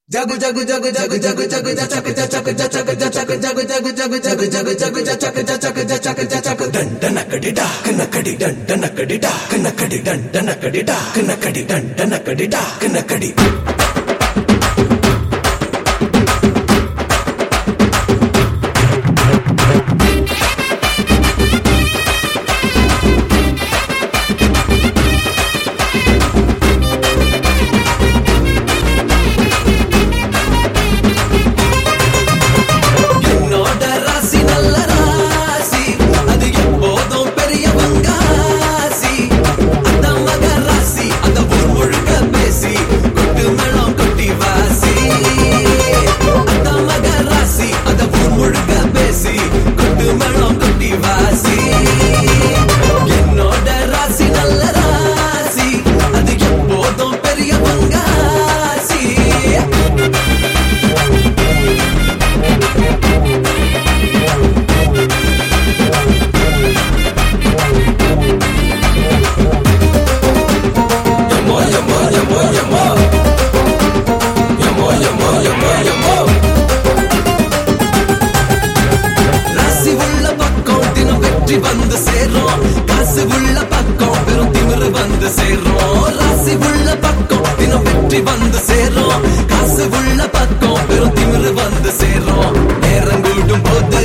జగు జగు జగు జగు జగు జగు జ చక జ చక జ చక జ చక జగు జగు జగు జగు జగు జగు జ చక జ చక జ చక జ చక డండ నకడి డా కనకడి డండ నకడి డా కనకడి డండ నకడి డా కనకడి డండ నకడి డా కనకడి என்னோட ராசி நல்ல ராசி அது எப்போதும் பெரியவங்க ஆசி அந்த மக ராசி அந்த ஊர் முழுக்க பேசி கொட்டு மேளம் கொட்டி வாசி அந்த மக ராசி அந்த ஊர் முழுக்க பேசி கொட்டு மேளம் கொட்டி வாசி என்னோட ராசி நல்ல ராசி அது எப்போதும் பெரியவங்க ஆசி ராசி உள்ள பக்கம் தினம் வெற்றி வந்து சேரும் காசு உள்ள பக்கம் பெரும் திமிரு வந்து சேரும் ராசி உள்ள பக்கம் தினம் வெற்றி வந்து சேரும் காசு உள்ள பக்கம் பெரும் திமிரு வந்து சேரும் நேரம் கூடும் போது